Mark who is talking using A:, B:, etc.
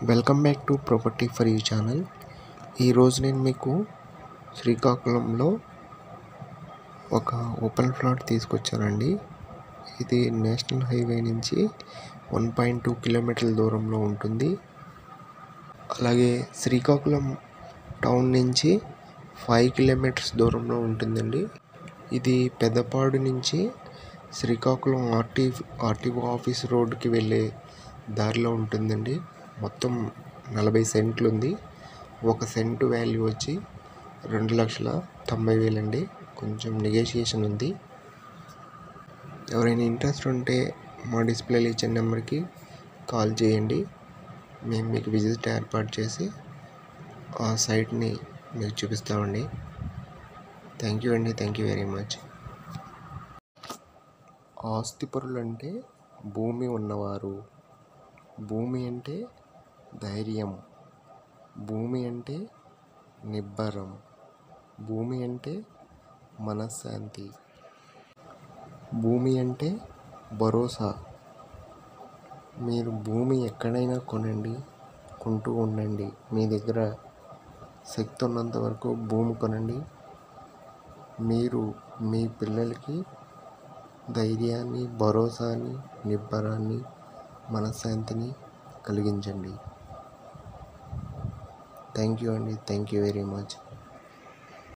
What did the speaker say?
A: welcome back to property for you channel ఈరోజు నేను మీకు శ్రీకాకుళంలో ఒక ఓపెన్ ప్లాట్ తీసుకొచ్చానండి ఇది నేషనల్ హైవే నుంచి వన్ పాయింట్ టూ కిలోమీటర్ల దూరంలో ఉంటుంది అలాగే శ్రీకాకుళం టౌన్ నుంచి ఫైవ్ కిలోమీటర్స్ దూరంలో ఉంటుందండి ఇది పెద్దపాడు నుంచి శ్రీకాకుళం ఆర్టీ ఆర్టీఓ ఆఫీస్ రోడ్డుకి వెళ్ళే దారిలో ఉంటుందండి మొత్తం నలభై సెంట్లు ఉంది ఒక సెంటు వాల్యూ వచ్చి రెండు లక్షల తొంభై వేలండి కొంచెం నెగోషియేషన్ ఉంది ఎవరైనా ఇంట్రెస్ట్ ఉంటే మా డిస్ప్లేలో ఇచ్చిన నెంబర్కి కాల్ చేయండి మేము మీకు విజిట్ ఏర్పాటు చేసి ఆ సైట్ని మీకు చూపిస్తామండి థ్యాంక్ యూ అండి థ్యాంక్ యూ వెరీ మచ్ ఆస్తిపరులు అంటే భూమి ఉన్నవారు భూమి అంటే ధైర్యం భూమి అంటే నిబ్బరం భూమి అంటే మనశ్శాంతి భూమి అంటే భరోసా మీరు భూమి ఎక్కడైనా కొనండి కొంటూ ఉండండి మీ దగ్గర శక్తి ఉన్నంత వరకు భూమి కొనండి మీరు మీ పిల్లలకి ధైర్యాన్ని భరోసాని నిబ్బరాన్ని మనశ్శాంతిని కలిగించండి థ్యాంక్ యూ అండి థ్యాంక్ యూ వెరీ మచ్